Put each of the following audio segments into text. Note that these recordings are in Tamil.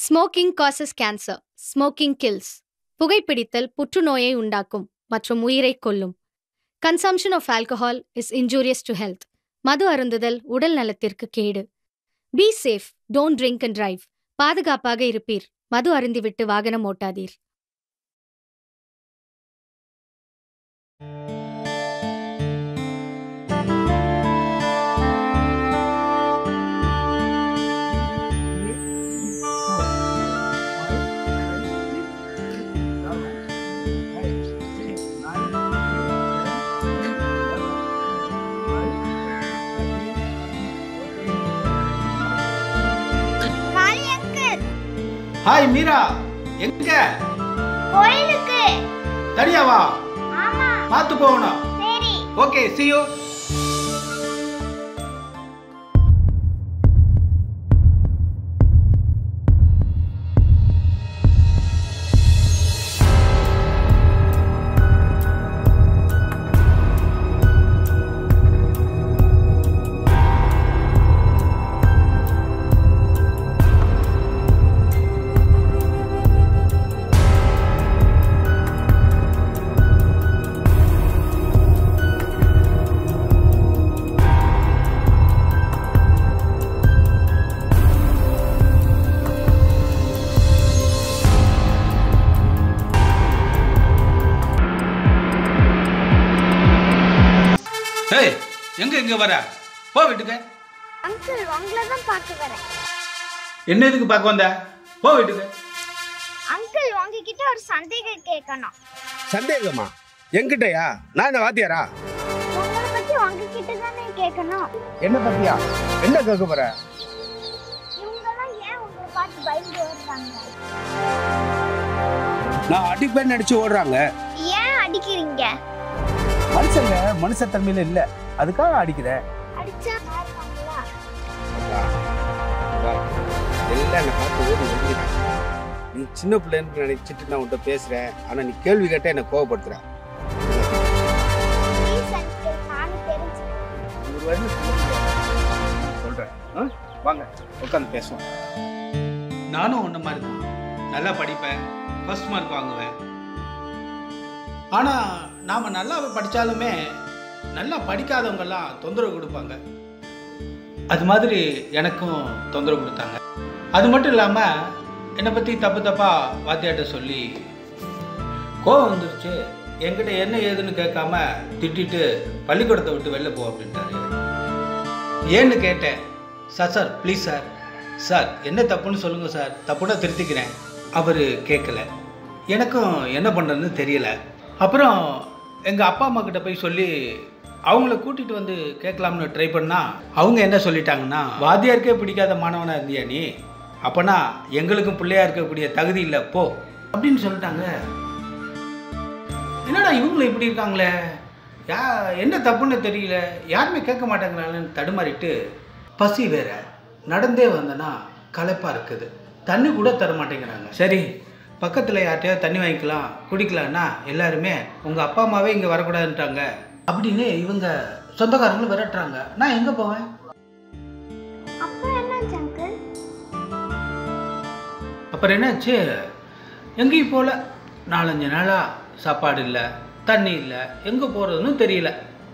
Smoking causes cancer smoking kills புகைப்பிடித்தல் புற்றுநோயை உண்டாக்கும் மற்றும் உயிரை கொல்லும் consumption of alcohol is injurious to health மது அருந்துதல் உடல் நலத்திற்கு கேடு be safe don't drink and drive பாதுகாப்பாக இருப்பீர் மது அருந்திவிட்டு வாகனம் ஓட்டாதீர் காளி அங்கிள் ஹாய் மீரா எங்க கோயிலுக்கு தனியா வா ஆமா பார்த்து போகணும் சரி ஓகே see you ஏய் எங்க எங்க வர போ வீட்டுக்கு அங்கிள் உங்களை தான் பார்க்க வரேன் என்ன எதுக்கு பார்க்க வந்த போ வீட்டுக்கு அங்கிள் உங்ககிட்ட ஒரு சந்தேகம் கேட்கணும் சந்தேகமா என்கிட்டயா நான் என்ன வாத்தியாரா உங்களை பத்தி உங்ககிட்ட தானே கேட்கணும் என்ன பத்தியா என்ன கேட்க போற இவங்கெல்லாம் ஏன் உங்களை பார்த்து பயந்து ஓடுறாங்க நான் அடிப்பேன் நடிச்சு ஓடுறாங்க ஏன் அடிக்கிறீங்க மனுஷங்க மனுஷத்தன்மையில இல்ல அதுக்காக அடிக்கிறேன் அடிச்சா மாறுவாங்களா எல்லாம் என்னை பார்த்து ஓடி ஒதுங்கிட்டாங்க. நீ சின்ன பிள்ளைன்னு நினைச்சிட்டு நான் உன்கிட்ட பேசுறேன் ஆனா நீ கேள்வி கேட்ட என்ன கோவப்படுத்துற ப்ளீஸ் அங்கிள் நானும் தெரிஞ்சுக்கிறேன் ஒரு வாட்டி சொல்லுங்க. சொல்றேன் ஆ? வாங்க உட்காந்து பேசுவோம் நானும் உன்ன மாதிரி தான் நல்லா படிப்பேன் ஃபர்ஸ்ட் மார்க் வாங்குவேன் ஆனால் நாம் நல்லா படித்தாலுமே நல்லா படிக்காதவங்கெல்லாம் தொந்தரவு கொடுப்பாங்க அது மாதிரி எனக்கும் தொந்தரவு கொடுத்தாங்க அது மட்டும் இல்லாமல் என்னை பற்றி தப்பு தப்பாக வாத்தியாட்ட சொல்லி கோவம் வந்துருச்சு என்கிட்ட என்ன ஏதுன்னு கேட்காம திட்டிட்டு பள்ளிக்கூடத்தை விட்டு வெளில போ அப்படின்ட்டாரு ஏன்னு கேட்டேன் sir sir please sir sir என்ன தப்புன்னு சொல்லுங்கள் சார் தப்புன்னா திருத்திக்கிறேன் அவர் கேட்கல எனக்கும் என்ன பண்ணுறதுன்னு தெரியல அப்புறம் எங்கள் அப்பா அம்மா கிட்ட போய் சொல்லி அவங்கள கூட்டிகிட்டு வந்து கேட்கலாம்னு ட்ரை பண்ணா அவங்க என்ன சொல்லிட்டாங்கன்னா வாத்தியாருக்கே பிடிக்காத மாணவனாக இருந்தியா நீ அப்போனா எங்களுக்கும் பிள்ளையா இருக்கக்கூடிய தகுதி இல்லை போ அப்படின்னு சொல்லிட்டாங்க என்னடா இவங்களும் இப்படி இருக்காங்களே யா என்ன தப்புன்னு தெரியல யாருமே கேட்க மாட்டேங்கிறாங்கன்னு தடுமாறிட்டு பசி வேற நடந்தே வந்தேன்னா களைப்பாக இருக்குது தண்ணி கூட தர மாட்டேங்கிறாங்க சரி பக்கத்தில் யார்கிட்டயாவது தண்ணி வாங்கிக்கலாம் குடிக்கலான்னா எல்லாருமே உங்கள் அப்பா அம்மாவே இங்கே வரக்கூடாதுன்ட்டாங்க அப்படின்னு இவங்க சொந்தக்காரங்களும் விரட்டுறாங்க நான் எங்கே போவேன் அப்போ என்னாச்சு அங்கிள் அப்புறம் என்னாச்சு எங்கேயும் போகல நாலஞ்சு நாளாக சாப்பாடு இல்லை தண்ணி இல்லை எங்கே போகிறதுன்னு தெரியல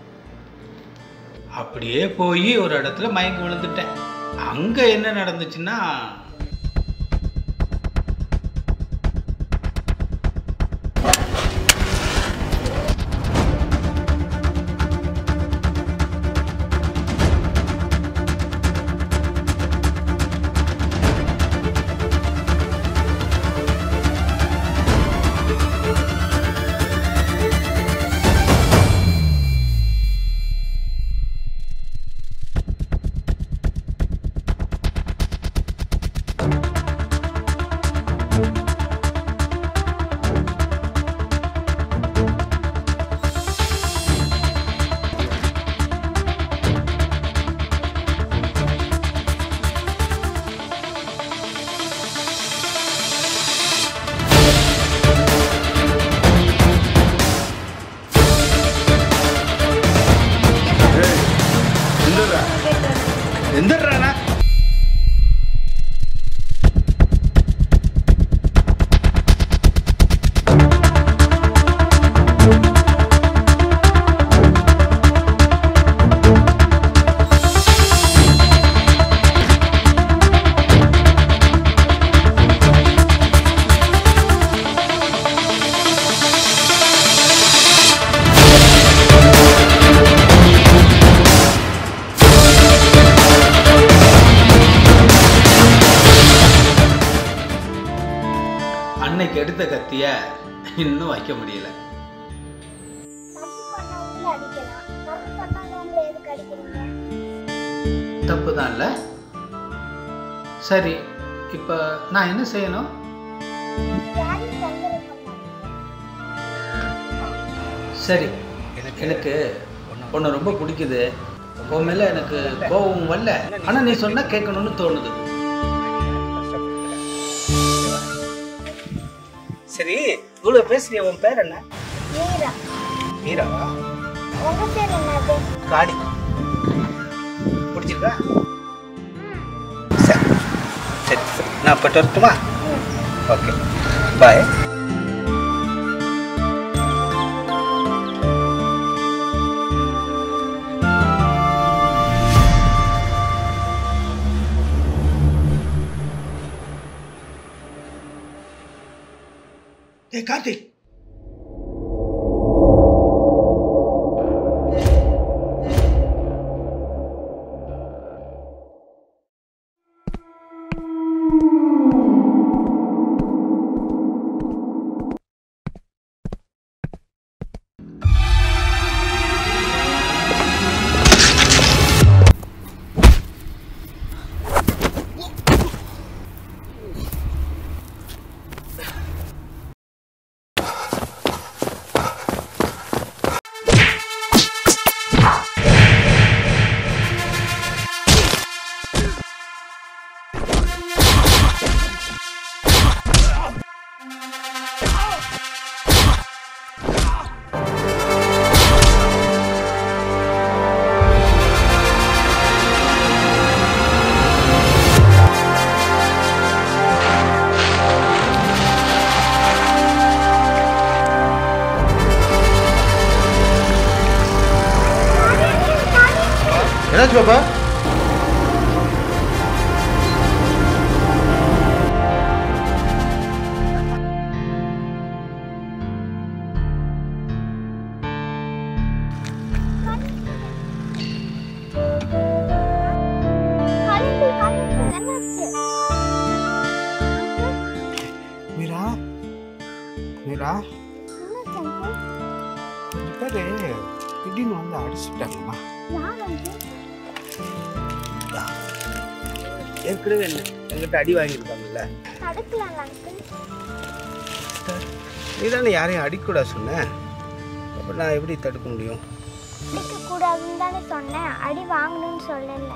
அப்படியே போய் ஒரு இடத்துல மயங்கி விழுந்துட்டேன் அங்கே என்ன நடந்துச்சுன்னா அன்னைக்கு எடுத்த கத்திய இன்னும் வைக்க முடியல தப்பு பண்ணவங்கள அடிக்கலாம் தப்பு பண்ணாதவங்கள எதுக்கு அடிக்கிறீங்க தப்பு தான் இல்லை சரி இப்போ நான் என்ன செய்யணும் யாரையும் தொந்தரவு பண்ணாதீங்க சரி எனக்கு உன்னை ரொம்ப பிடிக்குது உன் மேலே எனக்கு கோபம் வரல ஆனால் நீ சொன்னால் கேட்கணும்னு தோணுது சரி இவ்வளோ பேசுறிய உன் பேர் என்ன மீரா மீராவா உங்க பேர் என்னது காடி பிடிச்சிருக்கா சரி சரி நான் போட்டு வரட்டுமா ஓகே பாய் ஏய் கார்த்திக் என்னாச்சு பாப்பா கலைப்பு கலைப்பு என்னாச்சு மீரா மீரா என்னாச்சு uncle? பேரு திடீர்னு வந்து அடிச்சுட்டாங்கம்மா யார் வந்து ஏற்கனவே என்ன எங்கிட்ட அடி வாங்கியிருக்காங்கல்ல தடுக்கலாம் அங்கிள் நீ தானே யாரையும் அடிக்கூடாது சொன்ன அப்போ நான் எப்படி தடுக்க முடியும் அடிக்க கூடாதுன்னு தானே சொன்னேன் அடி வாங்கணும்னு சொல்லல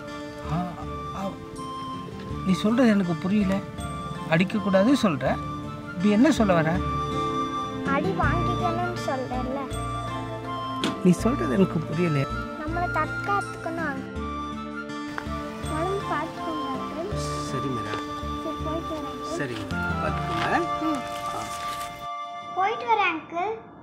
நீ சொல்கிறது எனக்கு புரியல அடிக்கக்கூடாது சொல்கிற இப்போ என்ன சொல்ல வர அடி வாங்கிக்கணும்னு சொல்றேன்ல நீ சொல்கிறது எனக்கு புரியல நம்மளை தற்காத்துக்கணும் உடம்பு பார்த்துக்கோங்க uncle. சரி மீரா சரி போயிட்டு வரேன் uncle. சரி பார்த்துக்கோங்க போயிட்டு வரேன் அங்கிள்